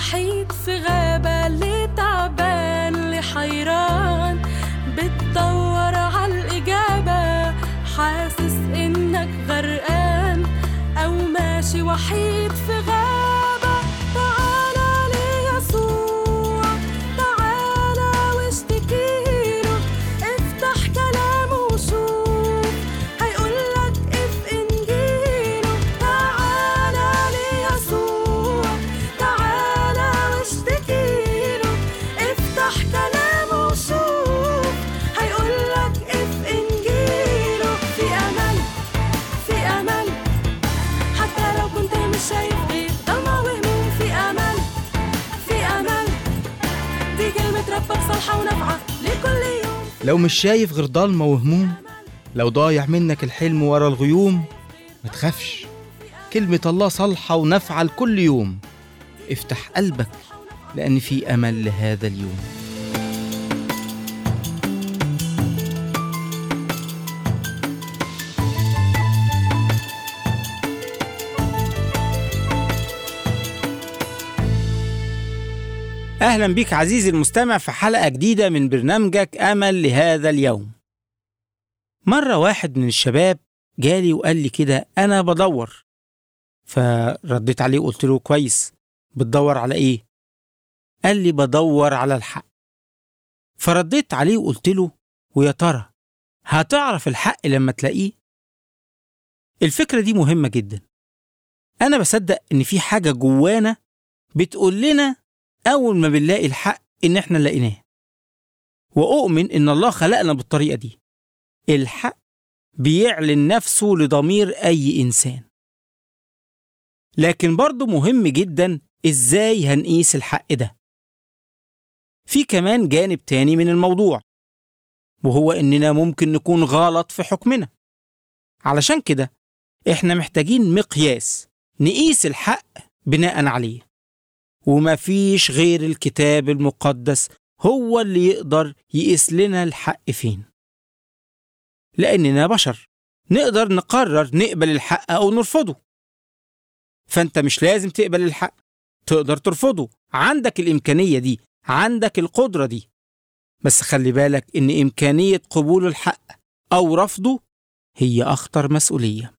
وحيد في غابة اللي تعبان اللي حيران بتدور عالإجابة حاسس إنك غرقان أو ماشي وحيد في غابة تعالى ليسوع تعالى واشتكيله افتح كلامه وشوف هيقولك اف انجيله تعالى ليسوع تعالى واشتكيله افتح كلامه وشوف هيقولك اف انجيله في امل في امل حتى لو كنت مش شايف غير ضلمة وهموم في امل في امل دي كلمة ربك صالحة ونافعة لكل يوم لو مش شايف غير ضلمة وهموم لو ضايع منك الحلم ورا الغيوم ما تخافش كلمة الله صالحة ونافعة لكل يوم افتح قلبك لأن في أمل لهذا اليوم أهلا بيك عزيزي المستمع في حلقة جديدة من برنامجك أمل لهذا اليوم مرة واحد من الشباب جالي وقال لي كده أنا بدور فرديت عليه وقلت له كويس بتدور على إيه؟ قال لي بدور على الحق فرديت عليه وقلت له ويا ترى هتعرف الحق لما تلاقيه؟ الفكرة دي مهمة جدا أنا بصدق إن في حاجة جوانا بتقول لنا أول ما بنلاقي الحق إن إحنا لقيناه وأؤمن إن الله خلقنا بالطريقة دي الحق بيعلن نفسه لضمير أي إنسان لكن برضه مهم جدا إزاي هنقيس الحق ده في كمان جانب تاني من الموضوع وهو إننا ممكن نكون غلط في حكمنا علشان كده إحنا محتاجين مقياس نقيس الحق بناء عليه ومفيش غير الكتاب المقدس هو اللي يقدر يقيس لنا الحق فين لأننا بشر نقدر نقرر نقبل الحق أو نرفضه فأنت مش لازم تقبل الحق تقدر ترفضه عندك الإمكانية دي عندك القدرة دي بس خلي بالك إن إمكانية قبول الحق أو رفضه هي أخطر مسؤولية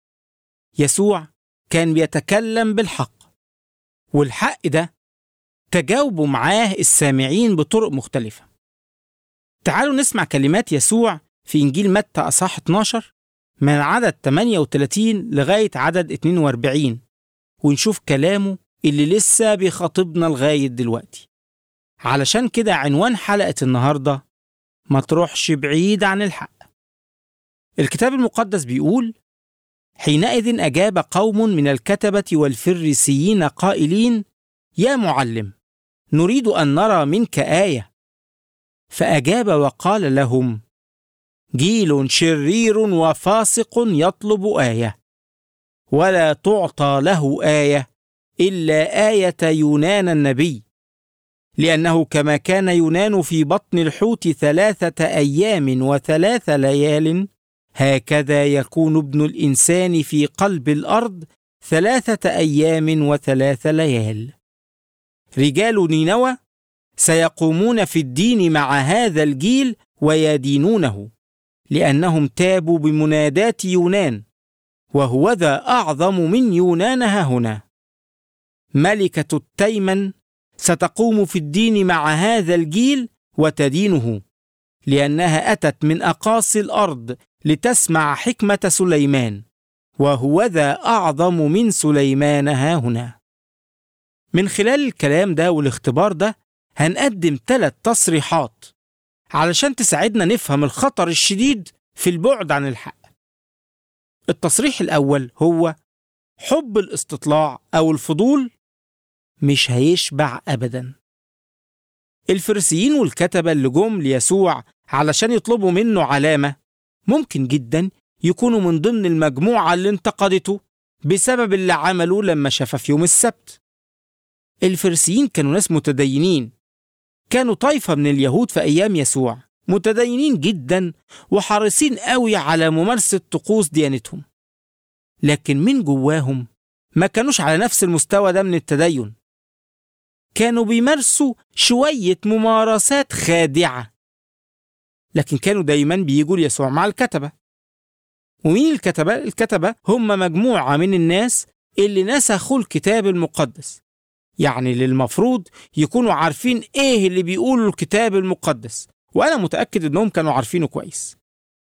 يسوع كان بيتكلم بالحق والحق ده تجاوبوا معاه السامعين بطرق مختلفة تعالوا نسمع كلمات يسوع في إنجيل متى أصح 12 من عدد 38 لغاية عدد 42 ونشوف كلامه اللي لسه بيخاطبنا لغاية دلوقتي علشان كده عنوان حلقة النهاردة ما تروحش بعيد عن الحق الكتاب المقدس بيقول حينئذ أجاب قوم من الكتبة والفريسيين قائلين يا معلم نريد أن نرى منك آية فأجاب وقال لهم جيل شرير وفاسق يطلب آية ولا تعطى له آية إلا آية يونان النبي لأنه كما كان يونان في بطن الحوت ثلاثة أيام وثلاث ليال هكذا يكون ابن الإنسان في قلب الأرض ثلاثة أيام وثلاث ليال رجال نينوى سيقومون في الدين مع هذا الجيل ويدينونه لأنهم تابوا بمنادات يونان وهو ذا أعظم من يونان هنا ملكة التيمن ستقوم في الدين مع هذا الجيل وتدينه لأنها أتت من أقاصي الأرض لتسمع حكمة سليمان وهو ذا أعظم من سليمان هنا من خلال الكلام ده والاختبار ده هنقدم ثلاث تصريحات علشان تساعدنا نفهم الخطر الشديد في البعد عن الحق التصريح الأول هو حب الاستطلاع أو الفضول مش هيشبع أبدا الفريسيين والكتبة اللي جم ليسوع علشان يطلبوا منه علامة ممكن جدا يكونوا من ضمن المجموعة اللي انتقدته بسبب اللي عمله لما شاف في يوم السبت الفريسيين كانوا ناس متدينين كانوا طائفة من اليهود في أيام يسوع متدينين جدا وحريصين قوي على ممارسة طقوس ديانتهم لكن من جواهم ما كانوش على نفس المستوى ده من التدين كانوا بيمارسوا شوية ممارسات خادعة لكن كانوا دايما بيجوا ليسوع مع الكتبة ومين الكتبة؟ الكتبة هم مجموعة من الناس اللي نسخوا الكتاب المقدس يعني اللي المفروض يكونوا عارفين ايه اللي بيقوله الكتاب المقدس وانا متأكد انهم كانوا عارفينه كويس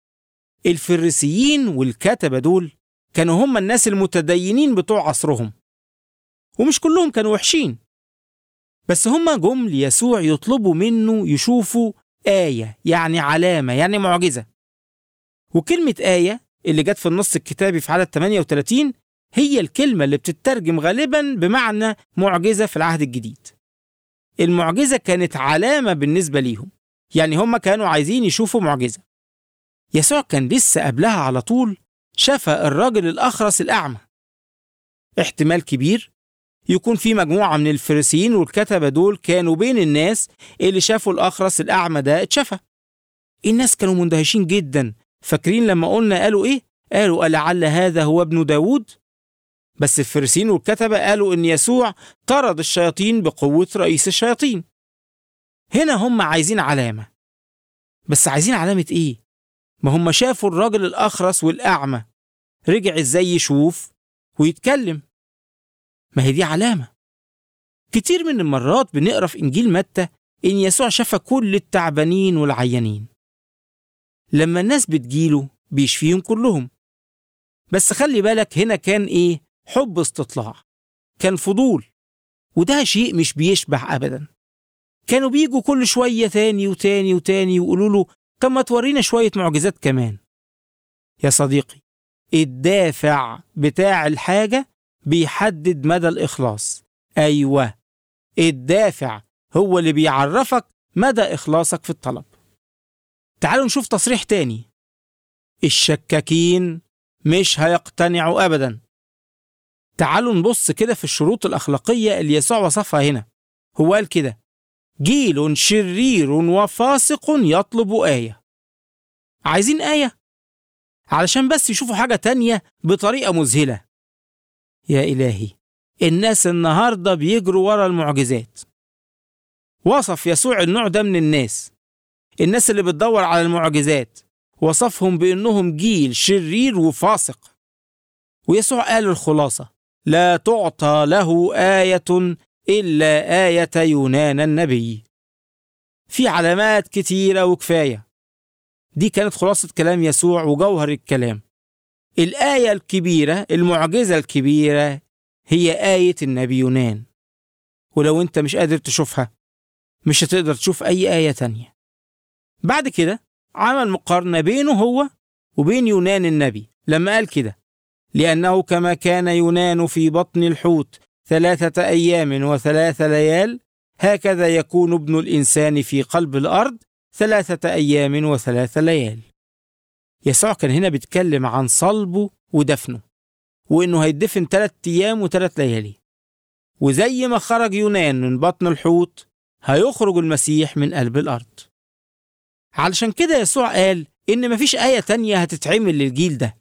الفريسيين والكتبة دول كانوا هم الناس المتدينين بتوع عصرهم ومش كلهم كانوا وحشين بس هم جم ليسوع يطلبوا منه يشوفوا آية يعني علامة يعني معجزة وكلمة آية اللي جت في النص الكتابي في عدد 38 هي الكلمة اللي بتترجم غالبا بمعنى معجزة في العهد الجديد المعجزة كانت علامة بالنسبة ليهم يعني هم كانوا عايزين يشوفوا معجزة يسوع كان لسه قبلها على طول شفى الراجل الأخرس الأعمى احتمال كبير يكون في مجموعة من الفريسيين والكتبة دول كانوا بين الناس اللي شافوا الأخرس الأعمى ده اتشفى الناس كانوا مندهشين جدا فاكرين لما قلنا قالوا إيه؟ قالوا ألعل هذا هو ابن داود؟ بس الفريسيين والكتبة قالوا إن يسوع طرد الشياطين بقوة رئيس الشياطين هنا هم عايزين علامة بس عايزين علامة إيه؟ ما هم شافوا الراجل الأخرس والأعمى رجع إزاي يشوف ويتكلم ما هي دي علامة كتير من المرات بنقرا في إنجيل متى إن يسوع شفى كل التعبانين والعيانين لما الناس بتجيله بيشفيهم كلهم بس خلي بالك هنا كان إيه حب استطلاع كان فضول وده شيء مش بيشبع أبدا كانوا بيجوا كل شوية تاني وتاني وتاني ويقولوا له طب ما تورينا شوية معجزات كمان يا صديقي الدافع بتاع الحاجة بيحدد مدى الإخلاص أيوة الدافع هو اللي بيعرفك مدى إخلاصك في الطلب تعالوا نشوف تصريح تاني الشكاكين مش هيقتنعوا أبدا تعالوا نبص كده في الشروط الأخلاقية اللي يسوع وصفها هنا هو قال كده جيل شرير وفاسق يطلب آية عايزين آية علشان بس يشوفوا حاجة تانية بطريقة مذهلة يا إلهي الناس النهاردة بيجروا ورا المعجزات وصف يسوع النوع ده من الناس الناس اللي بتدور على المعجزات وصفهم بأنهم جيل شرير وفاسق ويسوع قال الخلاصة لا تعطى له آية إلا آية يونان النبي في علامات كتيرة وكفاية دي كانت خلاصة كلام يسوع وجوهر الكلام الآية الكبيرة المعجزة الكبيرة هي آية النبي يونان ولو أنت مش قادر تشوفها مش هتقدر تشوف أي آية تانية بعد كده عمل مقارنة بينه هو وبين يونان النبي لما قال كده لأنه كما كان يونان في بطن الحوت ثلاثة أيام وثلاث ليال هكذا يكون ابن الإنسان في قلب الأرض ثلاثة أيام وثلاث ليال يسوع كان هنا بيتكلم عن صلبه ودفنه وإنه هيدفن ثلاث أيام وثلاث ليالي وزي ما خرج يونان من بطن الحوت هيخرج المسيح من قلب الأرض علشان كده يسوع قال إن مفيش آية تانية هتتعمل للجيل ده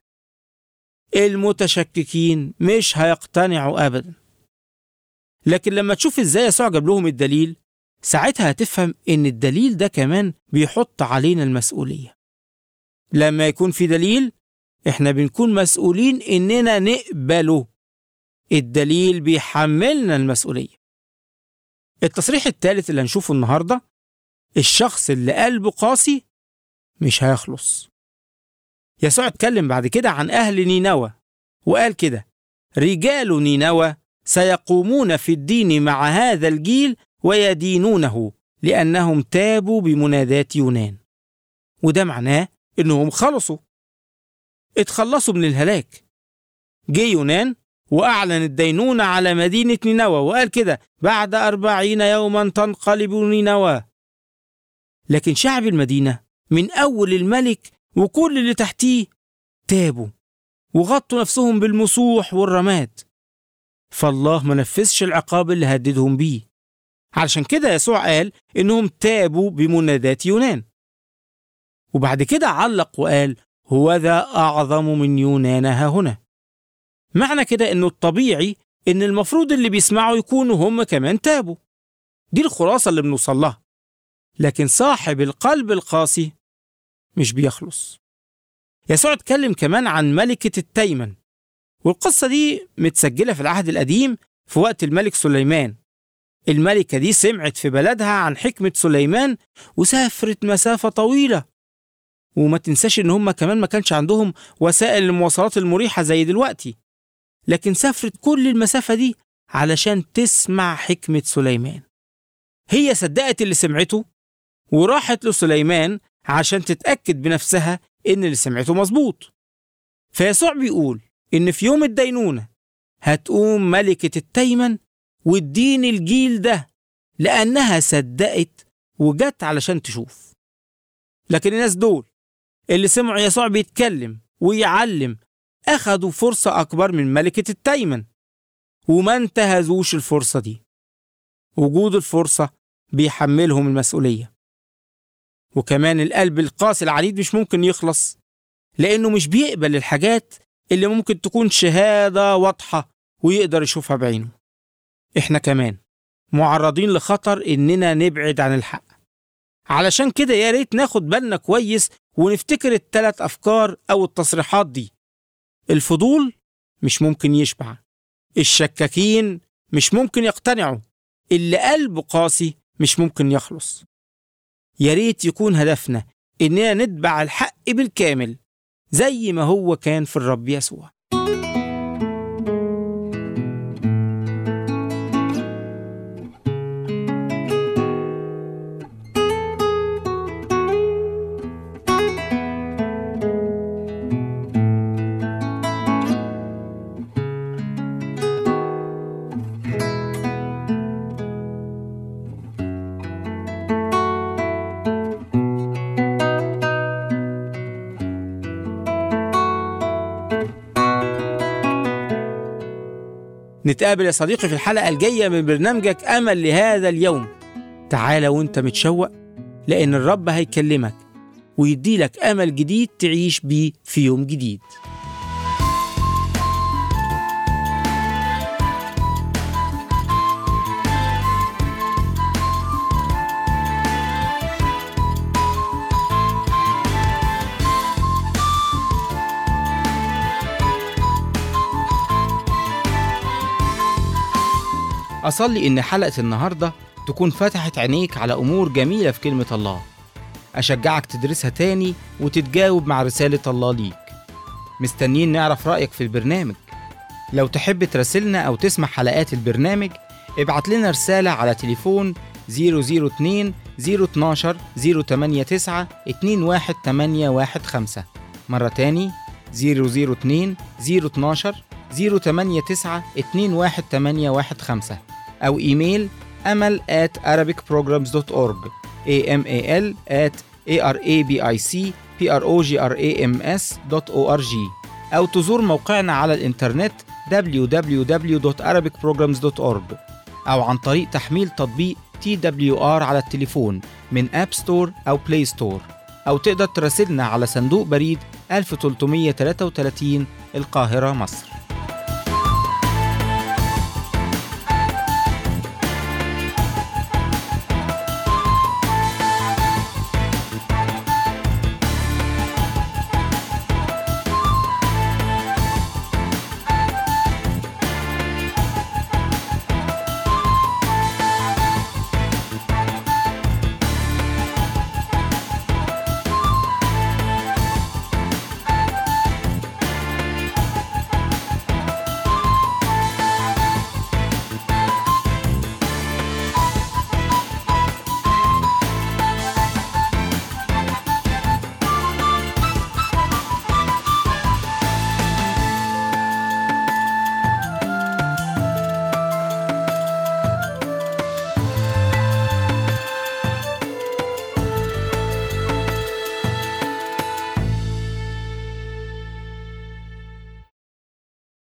المتشككين مش هيقتنعوا أبدا لكن لما تشوف إزاي يسوع جاب لهم الدليل ساعتها هتفهم إن الدليل ده كمان بيحط علينا المسؤولية لما يكون في دليل إحنا بنكون مسؤولين إننا نقبله الدليل بيحملنا المسؤولية التصريح الثالث اللي هنشوفه النهارده الشخص اللي قلبه قاسي مش هيخلص يسوع اتكلم بعد كده عن أهل نينوى وقال كده رجال نينوى سيقومون في الدين مع هذا الجيل ويدينونه لأنهم تابوا بمنادات يونان وده معناه إنهم خلصوا اتخلصوا من الهلاك جه يونان وأعلن الدينونة على مدينة نينوى وقال كده بعد أربعين يوما تنقلب نينوى لكن شعب المدينة من أول الملك وكل اللي تحتيه تابوا وغطوا نفسهم بالمسوح والرماد فالله ما نفذش العقاب اللي هددهم بيه علشان كده يسوع قال إنهم تابوا بمنادات يونان وبعد كده علق وقال هو ذا أعظم من يونان ها هنا معنى كده إنه الطبيعي إن المفروض اللي بيسمعوا يكونوا هم كمان تابوا دي الخلاصة اللي بنوصل لها لكن صاحب القلب القاسي مش بيخلص يسوع اتكلم كمان عن ملكة التيمن والقصة دي متسجلة في العهد القديم في وقت الملك سليمان الملكة دي سمعت في بلدها عن حكمة سليمان وسافرت مسافة طويلة وما تنساش ان هم كمان ما كانش عندهم وسائل المواصلات المريحة زي دلوقتي لكن سافرت كل المسافة دي علشان تسمع حكمة سليمان هي صدقت اللي سمعته وراحت لسليمان عشان تتأكد بنفسها إن اللي سمعته مظبوط فيسوع بيقول إن في يوم الدينونة هتقوم ملكة التيمن وتدين الجيل ده لأنها صدقت وجت علشان تشوف لكن الناس دول اللي سمعوا يسوع بيتكلم ويعلم أخدوا فرصة أكبر من ملكة التيمن وما انتهزوش الفرصة دي وجود الفرصة بيحملهم المسؤولية وكمان القلب القاسي العنيد مش ممكن يخلص لأنه مش بيقبل الحاجات اللي ممكن تكون شهادة واضحة ويقدر يشوفها بعينه إحنا كمان معرضين لخطر إننا نبعد عن الحق علشان كده يا ريت ناخد بالنا كويس ونفتكر التلات أفكار أو التصريحات دي الفضول مش ممكن يشبع الشكاكين مش ممكن يقتنعوا اللي قلبه قاسي مش ممكن يخلص يا ريت يكون هدفنا إننا نتبع الحق بالكامل زي ما هو كان في الرب يسوع نتقابل يا صديقي في الحلقة الجاية من برنامجك أمل لهذا اليوم تعال وانت متشوق لأن الرب هيكلمك ويديلك أمل جديد تعيش بيه في يوم جديد أصلي إن حلقة النهاردة تكون فتحت عينيك على أمور جميلة في كلمة الله أشجعك تدرسها تاني وتتجاوب مع رسالة الله ليك مستنيين نعرف رأيك في البرنامج لو تحب تراسلنا أو تسمع حلقات البرنامج ابعت لنا رسالة على تليفون 002 012 089 21815 مرة تاني 002 012 089 21815 أو إيميل أمل at arabicprograms.org amal at arabicprograms.org أو تزور موقعنا على الإنترنت www.arabicprograms.org أو عن طريق تحميل تطبيق TWR على التليفون من أب ستور أو بلاي ستور أو تقدر تراسلنا على صندوق بريد 1333 القاهرة مصر